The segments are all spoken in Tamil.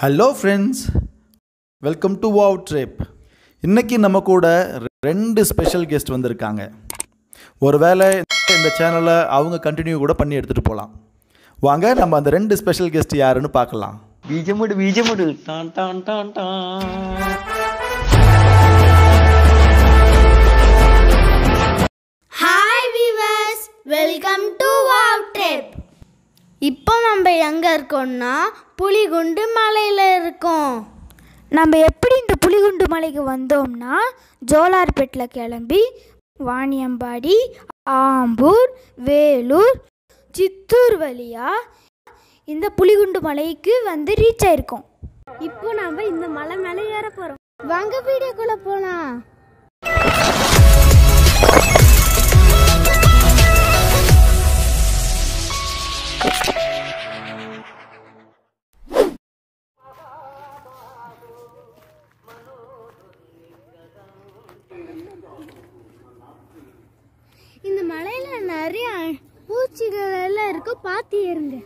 Hello friends welcome to wow trip இன்னைக்கு நம்ம கூட ரெண்டு ஸ்பெஷல் கெஸ்ட் வந்திருக்காங்க ஒருவேளை இந்த சேனலை அவங்க கண்டினியூ கூட பண்ணி எடுத்துகிட்டு போகலாம் வாங்க நம்ம அந்த ரெண்டு ஸ்பெஷல் கெஸ்ட் யாருன்னு பார்க்கலாம் ബീജമുട് ബീജമുട് ടാൻ ടാൻ ടാൻ ടാൻ hi viewers welcome to wow trip இப்போ நம்ம எங்கே இருக்கோம்னா புலிகுண்டு மலையில் இருக்கோம் நம்ம எப்படி இந்த புலிகுண்டு மலைக்கு வந்தோம்னா ஜோலார்பேட்டில் கிளம்பி வாணியம்பாடி ஆம்பூர் வேலூர் சித்தூர் வழியா இந்த புலிகுண்டு மலைக்கு வந்து ரீச் ஆயிருக்கோம் இப்போ நம்ம இந்த மலை மேலே ஏற போகிறோம் வாங்க வீடியோக்குள்ளே போகலாம் இந்த மலையில நிறைய பூச்சிகள் எல்லாம் இருக்கு பார்த்து ஏறுங்க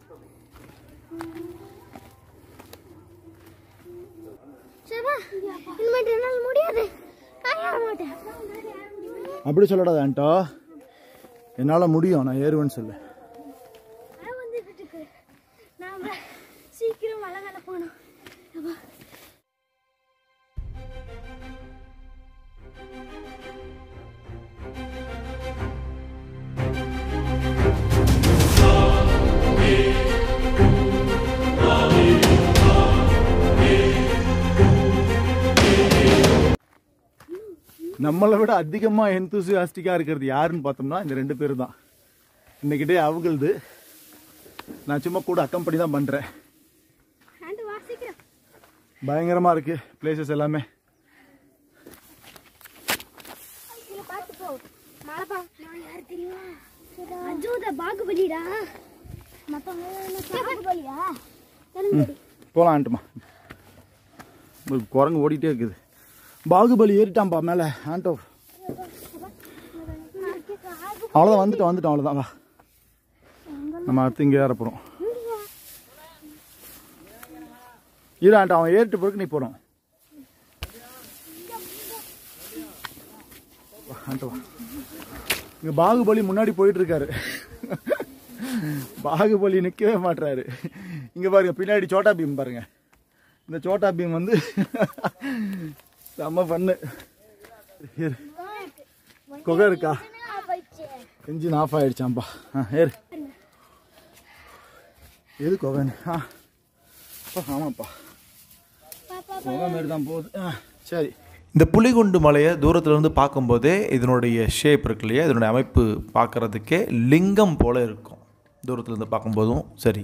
சபா இனிமேட்டு என்னால் முடியாது நான் ஏற மாட்டேன் அப்படி சொல்லடாது ஆண்டோ என்னால் முடியும் நான் ஏறுவேன்னு சொல்லு நான் வந்துகிட்டு இருக்கு நாம சீக்கிரம் மலை மேல போகணும் அப்பா. நம்மளை விட அதிகமாக எந்தூசியாஸ்டிக்காக இருக்கிறது யாருன்னு பார்த்தோம்னா இந்த ரெண்டு பேர் தான் இன்னைக்கிட்டே அவங்களது நான் சும்மா கூட அக்கம்பெனி தான் பண்ணுறேன் ஆண்டு வா சீக்கிரம் பயங்கரமாக இருக்குது பிளேசஸ் எல்லாமே இதுல பார்த்து போ மலைப்பா நான் யாரு தெரியுமா அஜோத பாகுபலிடா மத்தவங்க எல்லாம் பாகுபலியா தெரிஞ்சடி போகலான்ட்டுமா ஒரு குரங்கு ஓடிட்டே இருக்குது பாகுபலி ஏறிட்டான்பா மேலே ஆண்டோ அவ்வளோதான் வந்துட்டோம் வந்துட்டோம் அவ்வளோதான் வா நம்ம அடுத்து இங்கே ஏற போகிறோம் இரு ஆண்டா அவன் ஏறிட்டு பிறகு நீ போகிறோம் ஆண்டோ வா இங்கே பாகுபலி முன்னாடி போயிட்டு இருக்காரு பாகுபலி நிற்கவே மாட்றாரு இங்கே பாருங்க பின்னாடி சோட்டா பீம் பாருங்க இந்த சோட்டா பீம் வந்து செம்ம பண்ணு ஏறு. குகை இருக்கா இன்ஜின் ஆஃப் ஆயிடுச்சாம்பா ஆ ஏறு எது குகைன்னு ஆ அப்பா, ஆமாப்பா குகை மாரி தான் போகுது ஆ சரி இந்த புலிகுண்டு மலையை தூரத்துலேருந்து பார்க்கும்போதே இதனுடைய ஷேப் இருக்கு இல்லையா இதனுடைய அமைப்பு பார்க்குறதுக்கே லிங்கம் போல இருக்கும் தூரத்துலேருந்து பார்க்கும்போதும் சரி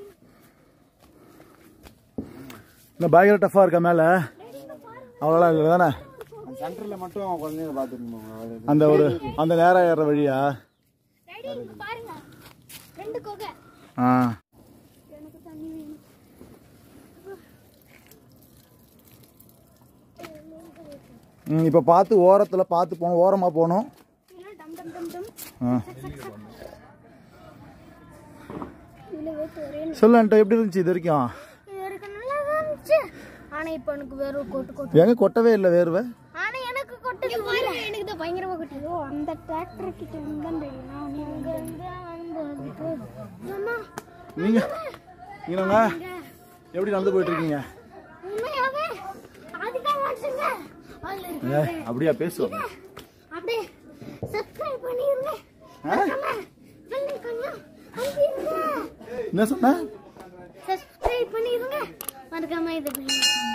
இந்த பயங்கர டஃப்பாக இருக்கா மேலே அவ்வளோலாம் இல்லை தானே சென்டர்ல மட்டும் குழந்தைங்க பாத்துருக்கோம் அந்த ஒரு அந்த நேரம் ஏற வழியா டேடி இங்க பாருங்க ரெண்டு கொகை ஆ எனக்கு தண்ணி வேணும் ம் இப்போ பார்த்து ஓரத்தில் பார்த்து போகணும் ஓரமாக போகணும் இதெல்லாம் டம் டம் டம் டம் ஆ இதுல வேத்து ஒரே சொல்லுன்ட்டு எப்படி இருந்துச்சு இது வரைக்கும் இது வரைக்கும் நல்லா தான் இருந்துச்சு ஆனா இப்போ எனக்கு வேற கொட்டு கொட்டு எங்க கொட்டவே இல்லை வேர்வை ஆனா எனக்கு கொட்டுது பாருங்க எனக்கு தான் பயங்கரமா கொட்டுது அந்த டிராக்டர் கிட்ட இருந்தான் தெரியும் நான் இங்க இருந்து வந்து அம்மா நீங்க நீங்க எப்படி நடந்து போயிட்டு இருக்கீங்க உண்மையாவே அதுதான் மனுஷங்க அதுல இருக்கு ஏ, அப்படியா பேசுவோம் அப்படியே சப்ஸ்கிரைப் பண்ணிருங்க பண்ணி கொஞ்சம் அனுப்பிடுங்க என்ன சொன்ன சப்ஸ்கிரைப் பண்ணிருங்க மறக்காம இதை பண்ணி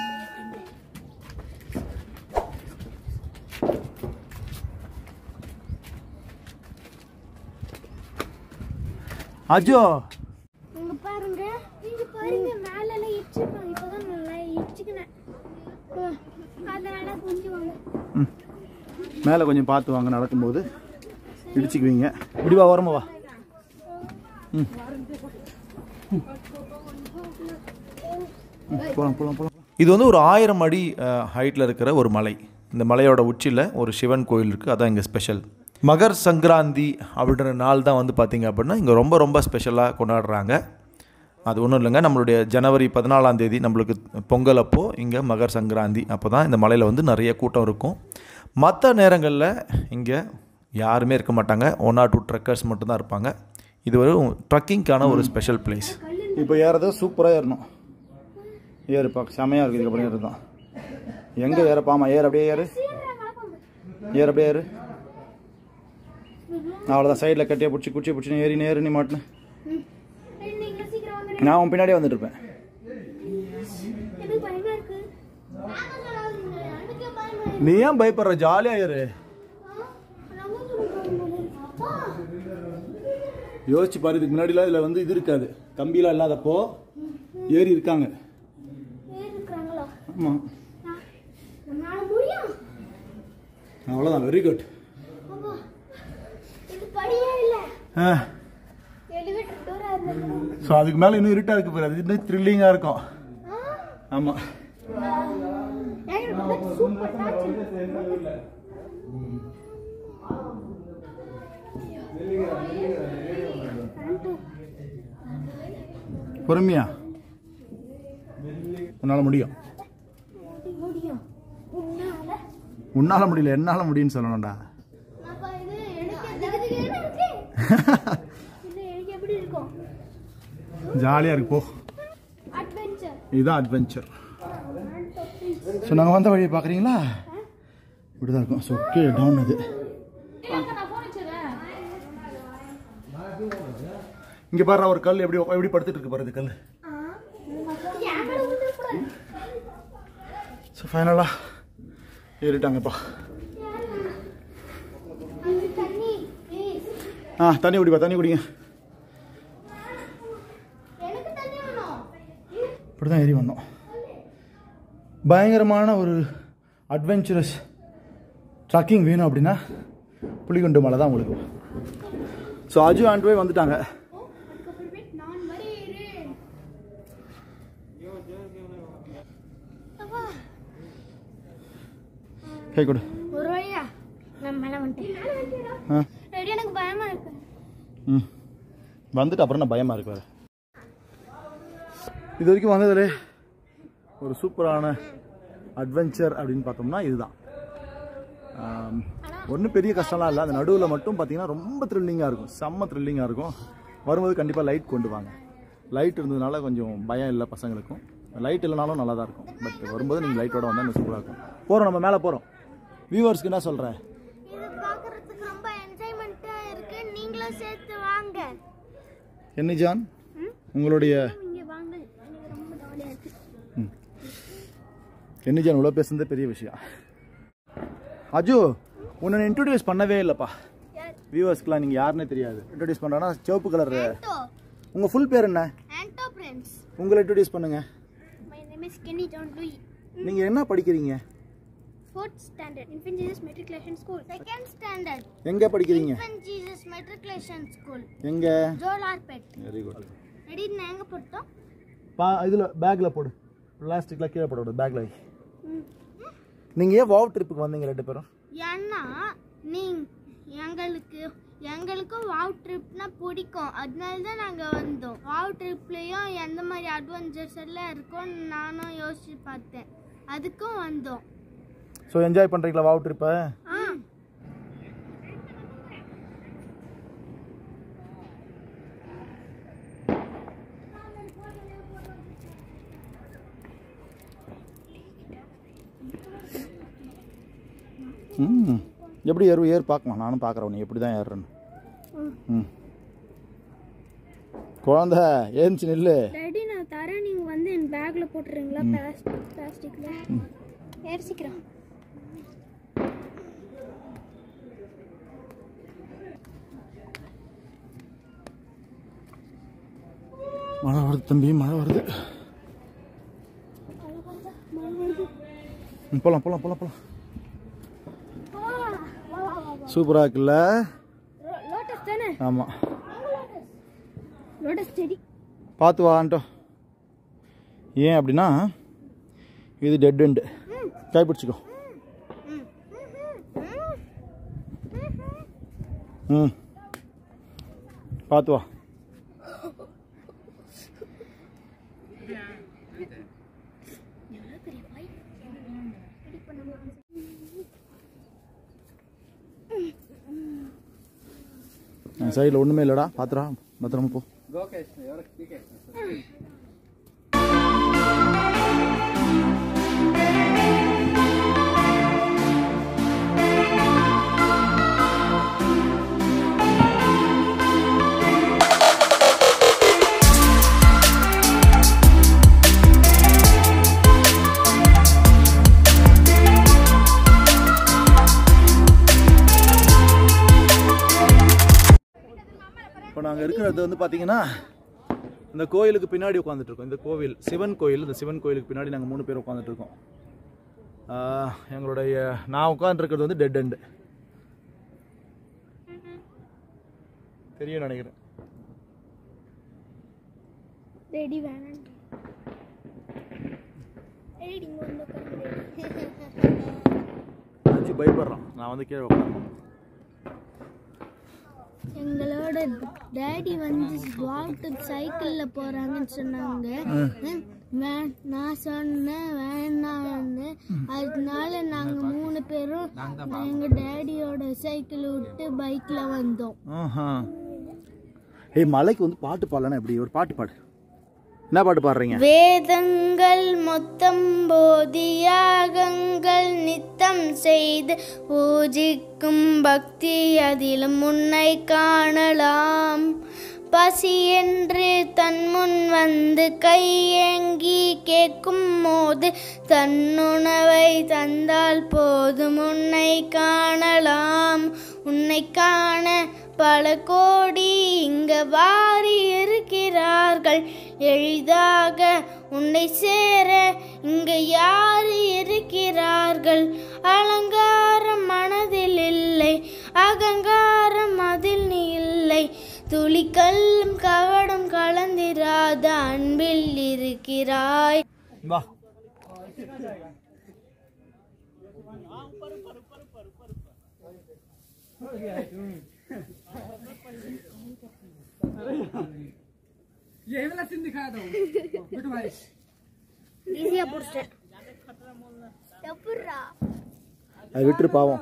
அஜோ இங்க பாருங்க இங்க பாருங்க மேல எல்லாம் இடிச்சிருக்காங்க இப்பதான் நல்லா இடிச்சுக்கினேன் அதனால கொஞ்சம் வாங்க மேலே கொஞ்சம் பார்த்து வாங்க நடக்கும்போது இடிச்சுக்குவீங்க இப்படி வா ஓரமா வா ம் ம், போலாம் போலாம் போலாம் இது வந்து ஒரு ஆயிரம் அடி ஹைட்டில் இருக்கிற ஒரு மலை இந்த மலையோட உச்சியில் ஒரு சிவன் கோயில் இருக்குது அதான் இங்கே ஸ்பெஷல் மகர் சங்கராந்தி அப்படின்ற நாள் தான் வந்து பார்த்திங்க அப்படின்னா இங்கே ரொம்ப ரொம்ப ஸ்பெஷலாக கொண்டாடுறாங்க அது ஒன்றும் இல்லைங்க நம்மளுடைய ஜனவரி பதினாலாம் தேதி நம்மளுக்கு பொங்கல் அப்போ இங்கே மகர் சங்கராந்தி அப்போ தான் இந்த மலையில் வந்து நிறைய கூட்டம் இருக்கும் மற்ற நேரங்களில் இங்கே யாருமே இருக்க மாட்டாங்க ஒன் ஆர் டூ ட்ரக்கர்ஸ் மட்டும்தான் இருப்பாங்க இது ஒரு ட்ரக்கிங்க்கான ஒரு ஸ்பெஷல் பிளேஸ் இப்போ ஏறத சூப்பராக ஏறணும் ஏறுப்பா செமையாக இருக்குது இதுக்கப்புறம் ஏறு தான் எங்கே ஏறப்பாமா ஏறு அப்படியே ஏறு ஏறு அப்படியே ஏறு அவ்வளோதான் சைடில் கட்டியை பிடிச்சி குச்சி பிடிச்சி ஏறி நேரு நீ மாட்டினு நீங்க சீக்கிரம் வாங்க நான் உன் பின்னாடியே வந்துட்டு இருப்பேன் எனக்கு பயமா இருக்கு எனக்கு பயமா இருக்கு நீ ஏன் பயப்படுற ஜாலியாக ஏறு நான் ஊருக்கு போகணும் போல இருக்கு. அப்பா யோசிச்சு பாரு இதுக்கு முன்னாடிலாம் இதில் வந்து இது இருக்காது கம்பிலாம் இல்லாதப்போ ஏறி இருக்காங்க ஏறி இருக்கிறாங்களா ஆமாம் உன்னால முடியும் அவ்வளோதான் வெரி குட் அப்பா இது படியே இல்ல ஆ எலிவேட்டர் டோரா இருந்தது ஸோ அதுக்கு மேலே இன்னும் இருட்டாக இருக்கு பாரு அது இன்னும் த்ரில்லிங்காக இருக்கும் ஆமாம் சூப்பர் டாச்சு பொறுமையா உன்னால் முடியும் முடியும் உன்னால உன்னால் முடியல என்னால் முடியும்னு சொல்லணும்டா அப்பா இது எனக்கு திகு திகுன்னு இருக்கு இது எனக்கு எப்படி இருக்கும் ஜாலியாக இருக்கு போ அட்வென்ச்சர் இதுதான் அட்வென்ச்சர் ஸோ நாங்கள் வந்த வழியை பார்க்குறீங்களா இப்படி தான் இருக்கும் ஸோ கீழே டவுன் அது இங்கே பாரு ஒரு கல் எப்படி எப்படி படுத்துட்டு இருக்கு பாரு இது கல் ஸோ ஃபைனலாக ஏறிட்டாங்கப்பா தண்ணி ப்ளீஸ் ஆ தண்ணி குடிப்பா தண்ணி குடிங்க எனக்கு தண்ணி வேணும் இப்படி தான் ஏறி வந்தோம் பயங்கரமான ஒரு அட்வென்ச்சரஸ் ட்ரக்கிங் வேணும் அப்படின்னா புலிகுண்டு மலை தான் உங்களுக்கு ஸோ அஜு ஆண்ட் போய் வந்துட்டாங்க அதுக்கப்புறமேட்டு நான் வருகிறேன் அப்பா கை கொடு ஒரு வழியா நான் மேலே வந்துட்டேன் ஆ ரெடி எனக்கு பயமா இருக்கு ம் வந்துட்டு அப்புறம் நான் பயமாக இருக்கு வேறு இது வரைக்கும் வந்ததுலே ஒரு சூப்பரான அட்வென்ச்சர் அப்படின்னு பார்த்தோம்னா இதுதான் ஒன்றும் பெரிய கஷ்டம்லாம் இல்லை அந்த நடுவில் மட்டும் பார்த்தீங்கன்னா ரொம்ப த்ரில்லிங்காக இருக்கும் செம்ம த்ரில்லிங்காக இருக்கும் வரும்போது கண்டிப்பாக லைட் கொண்டு வாங்க லைட் இருந்ததுனால கொஞ்சம் பயம் இல்லை பசங்களுக்கும் லைட் இல்லைனாலும் நல்லா தான் இருக்கும் பட் வரும்போது நீங்கள் லைட்டோட வந்தால் இன்னும் சூப்பராக இருக்கும் போகிறோம் நம்ம மேலே போகிறோம் வியூவர்ஸ்க்கு என்ன சொல்கிறேன் இது பார்க்கறதுக்கு ரொம்ப என்ஜாய்மெண்ட்டா இருக்கு நீங்களும் சேர்த்து வாங்க என்ன ஜான் உங்களுடைய இங்க வாங்க எனக்கு ரொம்ப ஜாலியா இருக்கு என்ன ஜான் இவ்வளோ பேசுனதே பெரிய விஷயம் அஜு உன்னை இன்ட்ரடியூஸ் பண்ணவே இல்லைப்பா வியூவர்ஸ்க்குலாம் நீங்கள் யாருன்னே தெரியாது இன்ட்ரடியூஸ் பண்ணுறேன்னா சிவப்பு கலர் ஆண்டோ உங்கள் ஃபுல் பேர் என்ன ஆண்டோ பிரின்ஸ் உங்களை இன்ட்ரடியூஸ் பண்ணுங்க my name is Kenny John Louie நீங்கள் என்ன படிக்கிறீங்க fourth standard infant Jesus matriculation school second standard எங்கே படிக்கிறீங்க இன்ஃபென்ட் ஜீசஸ் மெட்ரிகுலேஷன் ஸ்கூல் எங்கே ஜோலார்பேட் வெரி குட் ரெடி நான் எங்க போட்டோம் பா இதில் பேக்கில் போடு பிளாஸ்டிக்கில் கீழே போட விடு பேக்கில் வை நீங்கள் ஏன் வாவ் ட்ரிப்புக்கு வந்தீங்க ரெண்டு பேரும் ஏன்னா நீ எங்களுக்கு எங்களுக்கும் வாவ் ட்ரிப்னா பிடிக்கும் அதனால தான் நாங்கள் வந்தோம் வாவ் ட்ரிப்லேயும் எந்த மாதிரி அட்வென்ச்சர்ஸ் எல்லாம் இருக்கும்னு நானும் யோசிச்சு பார்த்தேன் அதுக்கும் வந்தோம் ஸோ என்ஜாய் பண்ணுறீங்களா வாவ் ட்ரிப்பை ஆ ம் எப்படி ஏறு ஏறு பார்க்கலாம் நானும் பார்க்குறேன் நீ எப்படி தான் ஏறுறேன்னு ம் குழந்த ஏஞ்சி நில்லு ரெடி நான் தரேன் நீங்கள் வந்து என் பேக்கில் போட்டுறீங்களா பிளாஸ்டிக் பிளாஸ்டிக்கில் ஏறிச்சிக்கிறேன் மழை வருது தம்பி மழை வருது ம், போலாம் போலாம் போலாம் போலாம் சூப்பராக இருக்குல்ல லோட்டஸ் தானே ஆமாம் லோட்டஸ் செடி பார்த்து வான்ட்டோ ஏன் அப்படின்னா இது டெட் எண்டு கை பிடிச்சிக்கோ ம் பார்த்து வா சைடில் ஒன்றுமே இல்லைடா பாத்துடா பத்திரமா போ இப்போ நாங்கள் இருக்கிறது வந்து பார்த்தீங்கன்னா இந்த கோயிலுக்கு பின்னாடி உட்காந்துட்டு இருக்கோம் இந்த கோவில் சிவன் கோயில் இந்த சிவன் கோயிலுக்கு பின்னாடி நாங்கள் மூணு பேர் உட்காந்துட்டு இருக்கோம் ஆஹ், எங்களுடைய நான் உட்காந்துருக்கிறது வந்து டெட் எண்டு தெரியும் நினைக்கிறேன் ரெடி வேணாம் ரெடி இங்கே வந்து உட்காந்து அஞ்சு பயப்படுறான் நான் வந்து கீழே உட்காந்து எங்களோட டேடி வந்து வாட்டு சைக்கிளில் போகிறாங்கன்னு சொன்னாங்க ம், வே- நான் சொன்னேன் வேணான்னு அதனால நாங்கள் மூணு பேரும் எங்கள் டேடியோட சைக்கிள் விட்டு பைக்கில் வந்தோம் ஆஹா ஏய் மலைக்கு வந்து பாட்டு பாடலன்னா எப்படி ஒரு பாட்டு பாடு என்ன பாட்டு பாடுறீங்க வேதங்கள் மொத்தம் போதியாகங்கள் நித்தம் செய்து பூஜிக்கும் பக்தி அதிலும் முன்னை காணலாம் பசி என்று தன் முன் வந்து கையேங்கி கேட்கும் போது தன்னுணவை தந்தால் போதும் உன்னை காணலாம் உன்னை காண பல கோடி இங்க வாரி இருக்கிறார்கள் எளிதாக உன்னை சேர இங்க யாரு இருக்கிறார்கள் அலங்காரம் மனதில் இல்லை அகங்காரம் அதில் நீ இல்லை துளிக்கல்லும் கவடம் கலந்திராத அன்பில் இருக்கிறாய் வா ஈஸியா பிடிச்சிட்டேன் எப்பட்றா அது விட்டுரு பாவம்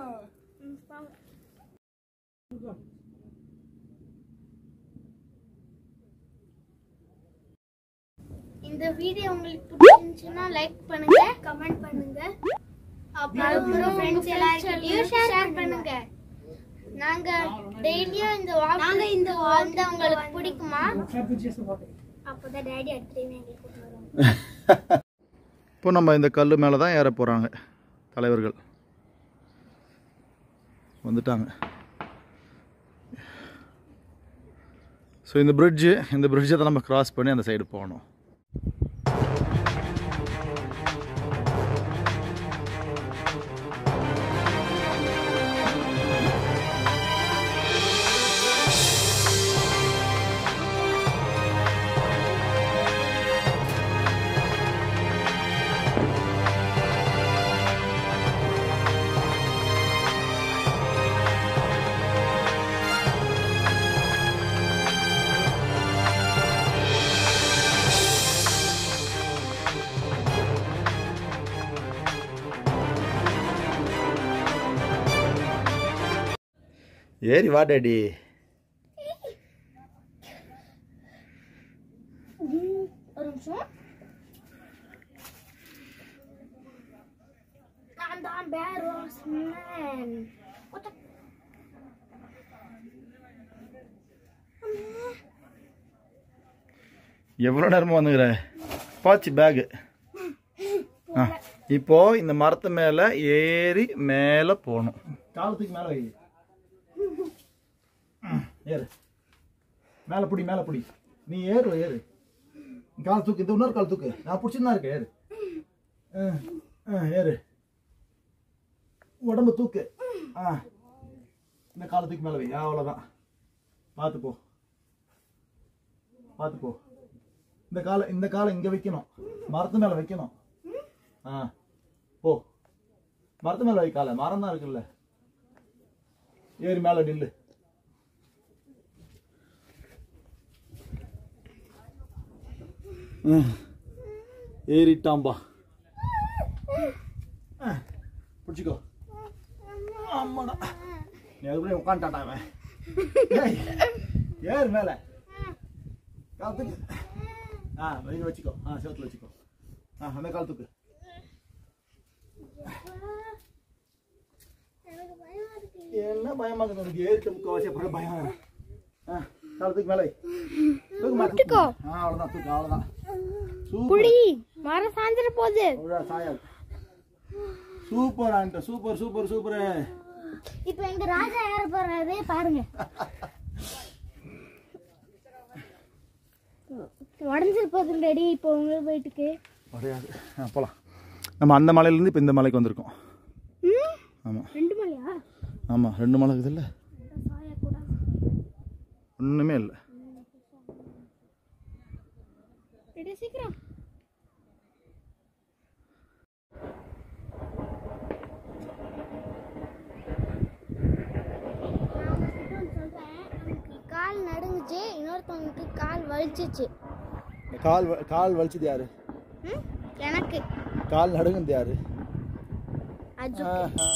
இந்த வீடியோ உங்களுக்கு பிடிச்சிருந்துச்சுன்னா லைக் பண்ணுங்க கமெண்ட் பண்ணுங்க அப்புறம் உங்க ஃப்ரெண்ட்ஸ் எல்லாருக்கிட்டையும் ஷேர் பண்ணுங்க நாங்க டெய்லியும் இந்த வாக் நாங்க இந்த வந்து உங்களுக்கு பிடிக்குமா அப்பதான் டேடி அடுத்த டைம் எங்களுக்கு கூட்டிட்டு வருவாங்க இப்போ நம்ம இந்த கல் மேலே தான் ஏற போகிறாங்க தலைவர்கள் வந்துட்டாங்க ஸோ இந்த பிரிட்ஜு இந்த பிரிட்ஜை தான் நம்ம கிராஸ் பண்ணி அந்த சைடு போகணும் ஏறி வா டேடி ஒரு நிமிஷம் நான் தான் பேரோஸ் மேன் எவ்வளோ நேரமாக வந்துக்கிற பாச்சு பேகு ஆ இப்போ இந்த மரத்து மேலே ஏறி மேலே போகணும் காலத்துக்கு மேலே வை ம், ஏறு மேலே பிடி மேலே பிடி நீ ஏறு ஏறு கால் தூக்கு இந்த இன்னொரு கால் தூக்கு நான் பிடிச்சிருந்தா இருக்கேன் ஏறு ஆ, ஆ, ஏறு உடம்பு தூக்கு ஆ இந்த காலை தூக்கி மேலே வை அவ்வளோதான் பார்த்து போ பார்த்து போ இந்த காலை இந்த காலை இங்கே வைக்கணும் மரத்து மேலே வைக்கணும் ஆ போ மரத்து மேலே வை காலை மரம் தான் இருக்குல்ல ஏறி மேலே நில்லு ம். ஏறிட்டாம்பா ஆ, பிடிச்சிக்கோ ஆமாடா நீ அதுக்குள்ளே உட்காந்துட்டாடா அவன் ஏய், ஏறு மேல கால் தூக்கு ஆ இங்க வச்சுக்கோ ஆ செவத்துல வச்சுக்கோ ஆ அந்த கால் தூக்கு எனக்கு பயமா இருக்கு என்ன பயமா இருக்குது உனக்கு ஏறிட்ட முக்கவாசி அப்புறம் பயம் வேற. ஆ கால் தூக்கு மேலே வை. தூக்கு மேல தூக்கு. ஆ அவ்வளோதான் தூக்கு அவ்வளோதான் சூப்பர் புடி மரம் சாஞ்சிட போகுது அவ்வளோ சாயாது சூப்பர் ஆண்ட சூப்பர் சூப்பர் சூப்பர் இப்போ எங்க ராஜா ஏற போறாரு பாருங்க உடஞ்சிரு போகுதுங்கடி இப்போ உங்க போயிட்டுக்கு கிடையாது ஆ போகலாம் நம்ம அந்த மலையிலேருந்து இப்போ இந்த மலைக்கு வந்திருக்கோம் ம் ஆமாம் ரெண்டு மலையா ஆமாம் ரெண்டு மலை இருக்குது இல்லை ஒன்றுமே இல்லை ரெடி சீக்கிரம் கால் நடுங்குச்சு இன்னொருத்தவங்களுக்கு கால் வலிச்சிச்சு கால் வ- கால் வலிச்சது யாரு ம்? எனக்கு கால் நடுங்குது யாரு அஜு ஆஹா.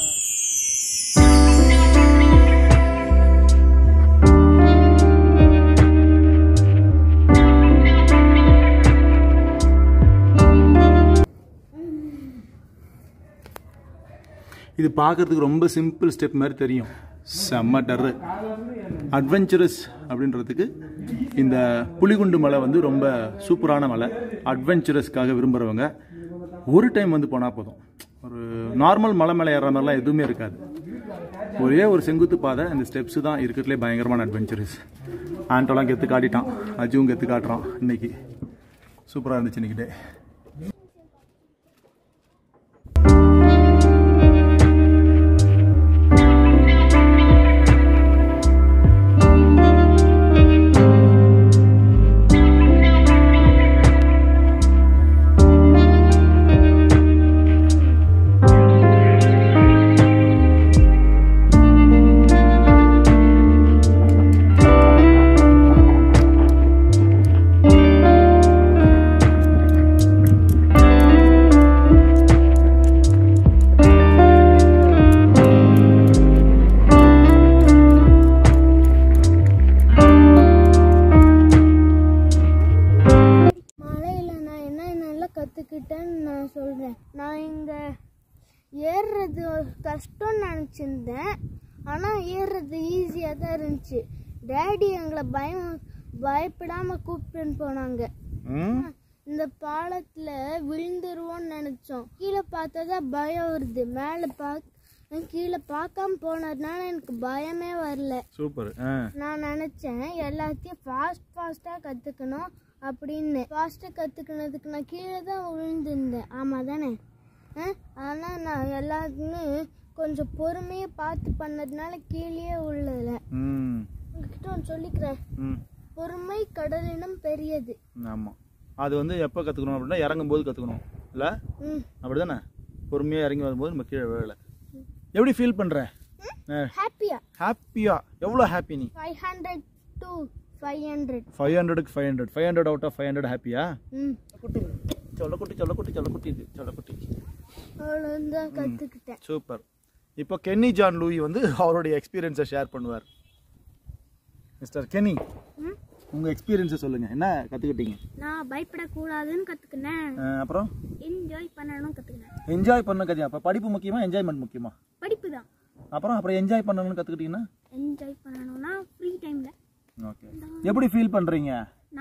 இது பார்க்கறதுக்கு ரொம்ப சிம்பிள் ஸ்டெப் மாதிரி தெரியும் செம்ம டர்ரு அட்வென்ச்சரஸ் அப்படின்றதுக்கு இந்த புலிகுண்டு மலை வந்து ரொம்ப சூப்பரான மலை அட்வென்ச்சரஸ்க்காக விரும்புகிறவங்க ஒரு டைம் வந்து போனால் போதும் ஒரு நார்மல் மலை மேலே ஏறுற மாதிரிலாம் எதுவுமே இருக்காது ஒரே ஒரு செங்குத்து பாதை இந்த ஸ்டெப்ஸ் தான் இருக்கிறதுலே பயங்கரமான அட்வென்ச்சரஸ் ஆண்டோலாம் கெத்து காட்டிட்டான் அஜுவும் கெத்து காட்டுறான் இன்னைக்கு சூப்பராக இருந்துச்சு இன்னைக்கு டே மலையில் நான் என்ன என்னெல்லாம் கற்றுக்கிட்டேன்னு நான் சொல்கிறேன் நான் இங்கே ஏறுறது கஷ்டம்னு நினச்சிருந்தேன் ஆனால் ஏறுறது ஈஸியாக தான் இருந்துச்சு டேடி எங்களை பயம் பயப்படாமல் கூப்பிட்டுன்னு போனாங்க இந்த பாலத்தில் விழுந்துருவோம்னு நினச்சோம் கீழே பார்த்ததா பயம் வருது மேலே பார்க்க கீழே பார்க்காம போனதுனால எனக்கு பயமே வரல சூப்பர் நான் நினச்சேன் எல்லாத்தையும் ஃபாஸ்ட் ஃபாஸ்ட்டாக கற்றுக்கணும் அப்படின்னு ஃபாஸ்ட்டாக கற்றுக்கினதுக்கு நான் கீழே தான் விழுந்திருந்தேன் ஆமாம் தானே ஆனால் நான் எல்லாத்துக்குமே கொஞ்சம் பொறுமையாக பார்த்து பண்ணதுனால கீழே உள்ளதில்ல ம் உங்ககிட்ட ஒன்று சொல்லிக்கிறேன் ம் பொறுமை கடலினம் பெரியது ஆமாம் அது வந்து எப்போ கற்றுக்கணும் அப்படின்னா இறங்கும்போது கற்றுக்கணும் இல்லை ம் அப்படி தானே பொறுமையாக இறங்கி வரும்போது நம்ம கீழே விழல எப்படி ஃபீல் பண்ணுற ஹாப்பியா ஹாப்பியாக எவ்வளோ ஹாப்பி நீ five hundred two five hundred five ஹண்ட்ரடுக்கு five hundred five hundred out of five hundred ஹாப்பியா ம் குட்டி சொல்ல குட்டி சொல்ல குட்டி சொல்ல குட்டி இது சொல்ல குட்டி அவ்வளோதான் கற்றுக்கிட்டேன் சூப்பர் இப்போ கென்னி ஜான் லூயி வந்து அவருடைய எக்ஸ்பீரியன்ஸை ஷேர் பண்ணுவார் மிஸ்டர் கென்னி ம் உங்கள் எக்ஸ்பீரியன்ஸை சொல்லுங்கள் என்ன கற்றுக்கிட்டீங்க நான் பயப்படக்கூடாதுன்னு கற்றுக்கினேன் அப்புறம் என்ஜாய் பண்ணணும் கற்றுக்கினேன் என்ஜாய் பண்ண கதையா அப்போ படிப்பு முக்கியமா என்ஜாய்மெண்ட் முக்கியமா படிப்பு தான் அப்புறம் அப்புறம் என்ஜாய் பண்ணணும்னு கற்றுக்கிட்டீங்கன்னா என்ஜாய் பண்ணணும்னா ஃப்ரீ டைமில் ஓகே எப்படி ஃபீல் பண்ணுறீங்க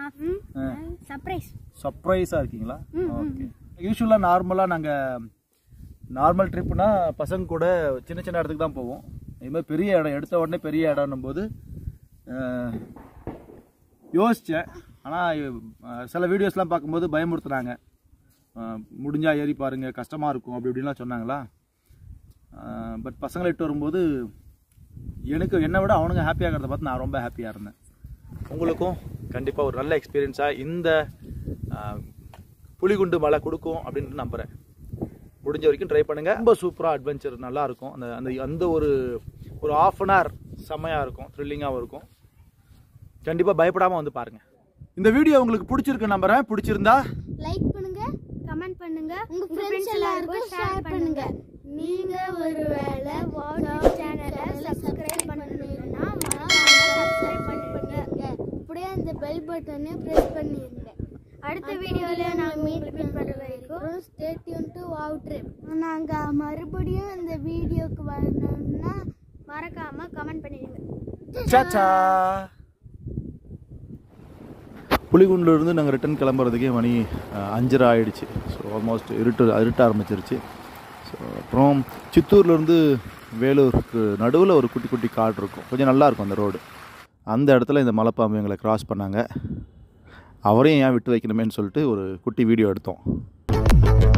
நான் சர்ப்ரைஸ் சர்ப்ரைஸாக இருக்கீங்களா ஓகே யூஸ்வலாக நார்மலாக நாங்கள் நார்மல் ட்ரிப்புனா பசங்க கூட சின்ன சின்ன இடத்துக்கு தான் போவோம் இதுமாதிரி பெரிய இடம் எடுத்த உடனே பெரிய இடம்னும் போது யோசித்தேன் ஆனால் சில வீடியோஸ்லாம் பார்க்கும்போது பயமுறுத்துனாங்க அஹ், முடிஞ்சா ஏறி பாருங்க கஷ்டமாக இருக்கும் அப்படி இப்படின்லாம் சொன்னாங்களா பட் பசங்களை இட்டு வரும்போது எனக்கு என்னை விட அவனுங்க ஹாப்பியாக இருக்கிறத பார்த்து நான் ரொம்ப ஹாப்பியாக இருந்தேன் உங்களுக்கும் கண்டிப்பாக ஒரு நல்ல எக்ஸ்பீரியன்ஸாக இந்த ஆஹ், புலிகுண்டு மலை கொடுக்கும் அப்படின்னு நம்புகிறேன் முடிஞ்ச வரைக்கும் ட்ரை பண்ணுங்க ரொம்ப சூப்பராக அட்வென்ச்சர் நல்லா இருக்கும் அந்த அந்த அந்த ஒரு ஒரு ஆஃப் அன் ஹவர் செம்மையாக இருக்கும் த்ரில்லிங்காகவும் இருக்கும் கண்டிப்பாக பயப்படாமல் வந்து பாருங்க இந்த வீடியோ உங்களுக்கு பிடிச்சிருக்கு நம்புறேன் பிடிச்சிருந்தா லைக் பண்ணுங்க கமெண்ட் பண்ணுங்க உங்க ஃப்ரெண்ட்ஸ் எல்லாருக்கும் ஷேர் பண்ணுங்க நீங்க ஒருவேளை வாட்ஸ்அப் சேனலை சப்ஸ்கிரைப் பண்ணணும்னா மறக்காம அந்த பெல் பட்டனையும் ப்ரெஸ் பண்ணிருங்க அடுத்த வீடியோவில் நான் மீட் பண்ணுற வரைக்கும் stay tune to wow trip நாங்கள் மறுபடியும் இந்த வீடியோக்கு வரணும்னா மறக்காமல் கமெண்ட் பண்ணிடுங்க சாச்சா புலிகுண்டிலிருந்து நாங்கள் ரிட்டர்ன் கிளம்புறதுக்கே மணி அஹ், அஞ்சரை ஆயிடுச்சு ஸோ ஆல்மோஸ்ட் இருட்டு இருட்ட ஆரம்பிச்சிருச்சு ஸோ அப்புறம் சித்தூர்லேருந்து வேலூருக்கு நடுவில் ஒரு குட்டி குட்டி காடு இருக்கும் கொஞ்சம் நல்லா இருக்கும் அந்த ரோடு அந்த இடத்துல இந்த மலைப்பாம்பு எங்களை கிராஸ் பண்ணாங்க அவரையும் ஏன் விட்டு வைக்கணுமேன்னு சொல்லிட்டு ஒரு குட்டி வீடியோ எடுத்தோம்